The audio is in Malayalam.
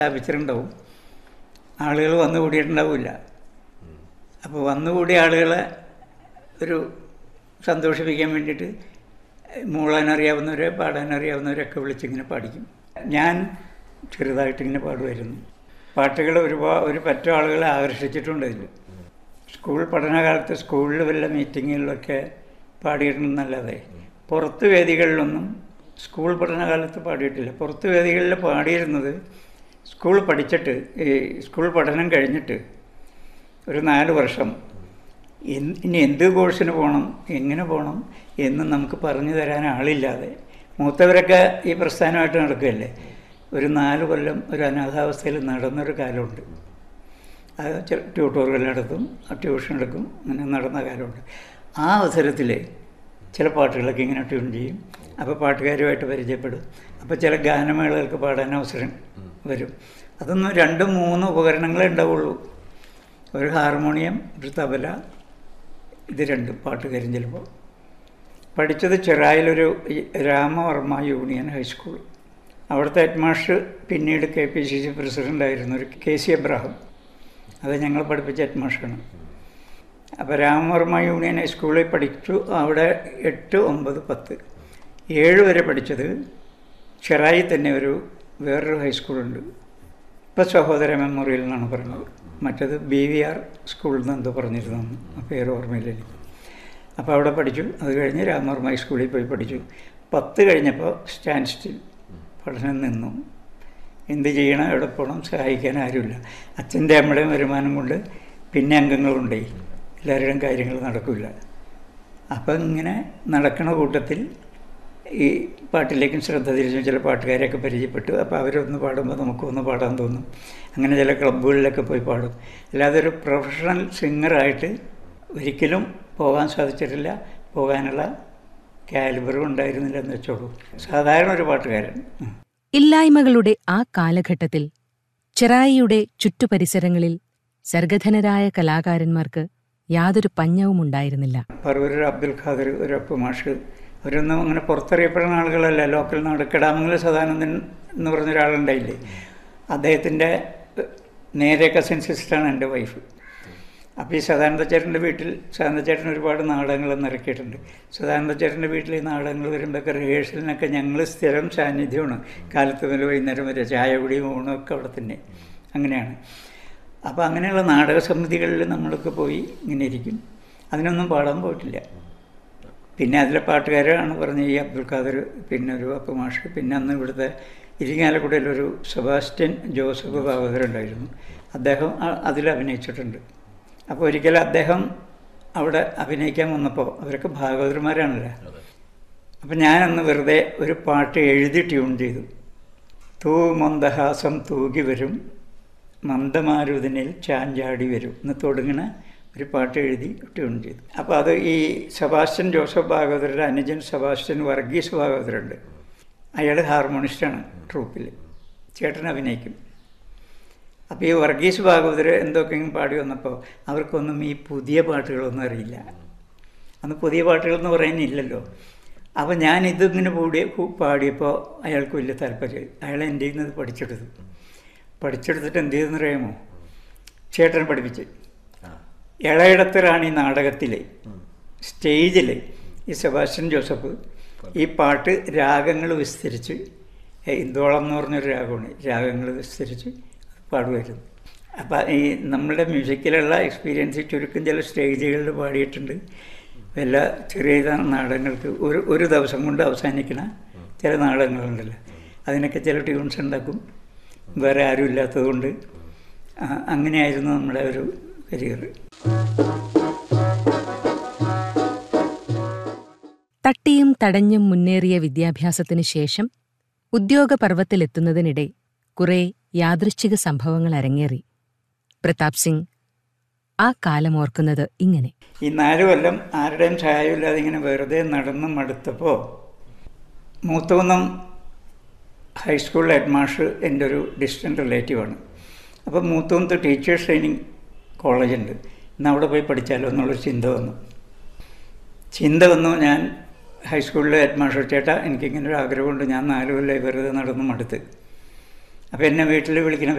സ്ഥാപിച്ചിട്ടുണ്ടാവും ആളുകൾ വന്നു കൂടിയിട്ടുണ്ടാവില്ല അപ്പോൾ വന്നുകൂടിയ ആളുകളെ ഒരു സന്തോഷിപ്പിക്കാൻ വേണ്ടിയിട്ട് മൂളാനറിയാവുന്നവരെ പാടാനറിയാവുന്നവരൊക്കെ വിളിച്ചിങ്ങനെ പാടിക്കും ഞാൻ ചെറുതായിട്ടിങ്ങനെ പാടുമായിരുന്നു പാട്ടുകൾ ഒരുപാട് ഒരു പറ്റം ആളുകളെ ആകർഷിച്ചിട്ടുണ്ട് ഇതിൽ സ്കൂൾ പഠനകാലത്ത് സ്കൂളിൽ വല്ല മീറ്റിങ്ങുകളിലൊക്കെ പാടിയിട്ടുണ്ടെന്നല്ലാതെ പുറത്ത് വേദികളിലൊന്നും സ്കൂൾ പഠനകാലത്ത് പാടിയിട്ടില്ല പുറത്ത് വേദികളിൽ പാടിയിരുന്നത് സ്കൂൾ പഠിച്ചിട്ട് ഈ സ്കൂൾ പഠനം കഴിഞ്ഞിട്ട് ഒരു നാല് വർഷം എന്ത് ഇനി എന്ത് കോഴ്സിന് പോകണം എങ്ങനെ പോകണം എന്ന് നമുക്ക് പറഞ്ഞു തരാൻ ആളില്ലാതെ മൂത്തവരൊക്കെ ഈ പ്രസ്ഥാനമായിട്ട് നടക്കുകയല്ലേ ഒരു നാല് കൊല്ലം ഒരു അനാഥാവസ്ഥയിൽ നടന്നൊരു കാലമുണ്ട് അത് ചെ- ട്യൂട്ടോറുകൾ നടത്തും ട്യൂഷൻ എടുക്കും അങ്ങനെ നടന്ന കാലമുണ്ട് ആ അവസരത്തിൽ ചില പാട്ടുകളൊക്കെ ഇങ്ങനെ ട്യൂൺ ചെയ്യും അപ്പോൾ പാട്ടുകാരുമായിട്ട് പരിചയപ്പെടും അപ്പോൾ ചില ഗാനമേളകൾക്ക് പാടാൻ അവസരം വരും അതൊന്നും രണ്ടും മൂന്നും ഉപകരണങ്ങളേ ഉണ്ടാവുള്ളൂ ഒരു ഹാർമോണിയം ഒരു തബല ഇത് രണ്ടും പാട്ടുകാരും ചിലപ്പോൾ പഠിച്ചത് ചെറായിലൊരു ഈ രാമവർമ്മ യൂണിയൻ ഹൈസ്കൂൾ അവിടുത്തെ ഹെഡ് മാസ്റ്റർ പിന്നീട് കെ പി സി സി പ്രസിഡൻ്റായിരുന്നു ഒരു കെ സി എബ്രാഹിം അത് ഞങ്ങൾ പഠിപ്പിച്ച ഹെഡ് മാസ്റ്ററാണ് അപ്പോൾ രാമവർമ്മ യൂണിയൻ ഹൈസ്കൂളിൽ പഠിച്ചു അവിടെ എട്ട് ഒമ്പത് പത്ത് ഏഴ് വരെ പഠിച്ചത് ചെറായി തന്നെ ഒരു വേറൊരു ഹൈസ്കൂളുണ്ട് ഇപ്പം സഹോദര മെമ്മോറിയൽ എന്നാണ് പറയുന്നത് മറ്റത് ബി വി ആർ സ്കൂളിൽ നിന്ന് എന്തോ പറഞ്ഞിരുന്നു ആ പേര് ഓർമ്മയില്ല എനിക്ക് അപ്പോൾ അവിടെ പഠിച്ചു അത് കഴിഞ്ഞ് രാമവർമ്മ ഹൈസ്കൂളിൽ പോയി പഠിച്ചു പത്ത് കഴിഞ്ഞപ്പോൾ സ്റ്റാൻഡ് സ്റ്റിൽ പഠനം നിന്നു എന്ത് ചെയ്യണം എവിടെ പോകണം സഹായിക്കാൻ ആരുമില്ല അച്ഛൻ്റെ അമ്മയുടെയും വരുമാനം കൊണ്ട് പിന്നെ അംഗങ്ങളുണ്ടേ എല്ലാവരുടെയും കാര്യങ്ങൾ നടക്കില്ല അപ്പം ഇങ്ങനെ നടക്കണ കൂട്ടത്തിൽ ഈ പാട്ടിലേക്കും ശ്രദ്ധ തിരിച്ചു ചില പാട്ടുകാരെയൊക്കെ പരിചയപ്പെട്ടു അപ്പോൾ അവരൊന്ന് പാടുമ്പോൾ നമുക്കൊന്ന് പാടാൻ തോന്നും അങ്ങനെ ചില ക്ലബ്ബുകളിലൊക്കെ പോയി പാടും അല്ലാതെ ഒരു പ്രൊഫഷണൽ സിംഗറായിട്ട് ഒരിക്കലും പോകാൻ സാധിച്ചിട്ടില്ല പോകാനുള്ള കാലിബറും ഉണ്ടായിരുന്നില്ല എന്ന് വെച്ചോളൂ സാധാരണ ഒരു പാട്ടുകാരൻ ഉം. ഇല്ലായ്മകളുടെ ആ കാലഘട്ടത്തിൽ ചെറായിയുടെ ചുറ്റുപരിസരങ്ങളിൽ സർഗധനരായ കലാകാരന്മാർക്ക് യാതൊരു പഞ്ഞവും ഉണ്ടായിരുന്നില്ല പറവൂർ അബ്ദുൽ ഖാദർ ഒരു അപ്പു മാഷ് അവരൊന്നും അങ്ങനെ പുറത്തറിയപ്പെടുന്ന ആളുകളല്ല ലോക്കൽ നാട് കിടാമംഗല സദാനന്ദൻ എന്ന് പറഞ്ഞ ഒരാളുണ്ടായില്ലേ അദ്ദേഹത്തിൻ്റെ നേരെ കസിൻ സിസ്റ്ററാണ് എൻ്റെ വൈഫ് അപ്പോൾ ഈ സദാനന്ദ ചേട്ടൻ്റെ വീട്ടിൽ സദാനന്ദ ചേട്ടൻ ഒരുപാട് നാടകങ്ങളൊന്നും ഇറക്കിയിട്ടുണ്ട് സദാനന്ദ ചേട്ടൻ്റെ വീട്ടിൽ ഈ നാടകങ്ങൾ വരുമ്പോഴൊക്കെ റിഹേഴ്സലിനൊക്കെ ഞങ്ങൾ സ്ഥിരം സാന്നിധ്യമാണ് കാലത്ത് മുതൽ വൈകുന്നേരം വരെ ചായ കുടിയും ഊണും ഒക്കെ അവിടെ തന്നെ അങ്ങനെയാണ് അപ്പോൾ അങ്ങനെയുള്ള നാടക സമിതികളിൽ നമ്മളൊക്കെ പോയി ഇങ്ങനെ ഇരിക്കും അതിനൊന്നും പാടാൻ പോയിട്ടില്ല പിന്നെ അതിലെ പാട്ടുകാരാണ് പറഞ്ഞ ഈ അബ്ദുൽ ഖാദർ പിന്നെ ഒരു അപ്പ മാഷ് പിന്നെ അന്ന് ഇവിടുത്തെ ഇരിങ്ങാലക്കുടയിലൊരു സെബാസ്റ്റ്യൻ ജോസഫ് ഭാഗവതർ ഉണ്ടായിരുന്നു അദ്ദേഹം അ- അതിൽ അഭിനയിച്ചിട്ടുണ്ട് അപ്പോൾ ഒരിക്കൽ അദ്ദേഹം അവിടെ അഭിനയിക്കാൻ വന്നപ്പോൾ അവരൊക്കെ ഭാഗവതന്മാരാണല്ലോ അപ്പം ഞാനന്ന് വെറുതെ ഒരു പാട്ട് എഴുതി ട്യൂൺ ചെയ്തു തൂ മന്ദഹാസം തൂകി വരും മന്ദമാരുതനിൽ ചാഞ്ചാടി വരും എന്ന് തുടങ്ങണ ഒരു പാട്ട് എഴുതി ട്യൂൺ ചെയ്തു അപ്പോൾ അത് ഈ സെബാസ്റ്റ്യൻ ജോസഫ് ഭാഗവതരുടെ അനുജൻ സെബാസ്റ്റ്യൻ വർഗീസ് ഭാഗവതരുണ്ട് അയാൾ ഹാർമോണിസ്റ്റാണ് ട്രൂപ്പിൽ ചേട്ടൻ അഭിനയിക്കും അപ്പോൾ ഈ വർഗീസ് ഭാഗവതർ എന്തൊക്കെയും പാടി വന്നപ്പോൾ അവർക്കൊന്നും ഈ പുതിയ പാട്ടുകളൊന്നും അറിയില്ല അന്ന് പുതിയ പാട്ടുകൾ എന്ന് പറയാനില്ലല്ലോ അപ്പോൾ ഞാൻ ഇതിങ്ങനെ കൂടി കു- പാടിയപ്പോൾ അയാൾക്ക് വലിയ താല്പര്യം അയാൾ എൻ്റെ കയ്യിൽ നിന്ന് ഇത് പഠിച്ചെടുത്തു പഠിച്ചെടുത്തിട്ട് എന്ത് ചെയ്തെന്ന് അറിയാമോ ചേട്ടൻ പഠിപ്പിച്ച് ഇളയിടത്ത് റാണി നാടകത്തിൽ സ്റ്റേജിൽ ഈ സെബാസ്റ്റ്യൻ ജോസഫ് ഈ പാട്ട് രാഗങ്ങൾ വിസ്തരിച്ച് ഏ, ഇന്ദോളം എന്ന് പറഞ്ഞൊരു രാഗമാണ് രാഗങ്ങൾ വിസ്തരിച്ച് പാടുമായിരുന്നു അപ്പം ഈ നമ്മുടെ മ്യൂസിക്കിലുള്ള എക്സ്പീരിയൻസ് ചുരുക്കം ചില സ്റ്റേജുകളിൽ പാടിയിട്ടുണ്ട് എല്ലാ ചെറിയ ഇതാണ് നാടകങ്ങൾക്ക് ഒരു ഒരു ദിവസം കൊണ്ട് അവസാനിക്കണ ചില നാടകങ്ങളുണ്ടല്ലോ അതിനൊക്കെ ചില ട്യൂൺസ് ഉണ്ടാക്കും വേറെ ആരും ഇല്ലാത്തതുകൊണ്ട് ആ, അങ്ങനെയായിരുന്നു നമ്മുടെ ഒരു കരിയർ തട്ടിയും തടഞ്ഞും മുന്നേറിയ വിദ്യാഭ്യാസത്തിനു ശേഷം ഉദ്യോഗപർവത്തിലെത്തുന്നതിനിടെ കുറെ യാദൃശ്ചിക സംഭവങ്ങൾ അരങ്ങേറി പ്രതാപ് സിംഗ് ആ കാലമോർക്കുന്നത് ഇങ്ങനെ ഈ നാല് കൊല്ലം ആരുടെയും സഹായമില്ലാതെ ഇങ്ങനെ വെറുതെ നടന്ന് മടുത്തപ്പോൾ മൂത്തകുന്നം ഹൈസ്കൂൾ ഹെഡ് മാസ്റ്റർ എൻ്റെ ഒരു ഡിസ്റ്റൻറ്റ് റിലേറ്റീവാണ് അപ്പോൾ മൂത്തകുന്നത്ത് ടീച്ചേഴ്സ് ട്രെയിനിങ് കോളേജുണ്ട് ഇന്ന് അവിടെ പോയി പഠിച്ചാലോ എന്നുള്ളൊരു ചിന്ത വന്നു ചിന്ത വന്നു ഞാൻ ഹൈസ്കൂളിലെ ഹെഡ് മാസ്റ്റർ ചേട്ടാ എനിക്കിങ്ങനെ ഒരു ആഗ്രഹമുണ്ട് ഞാൻ നാല് കൊല്ലം വെറുതെ നടന്ന് മടുത്ത് അപ്പോൾ എന്നെ വീട്ടിൽ വിളിക്കുന്ന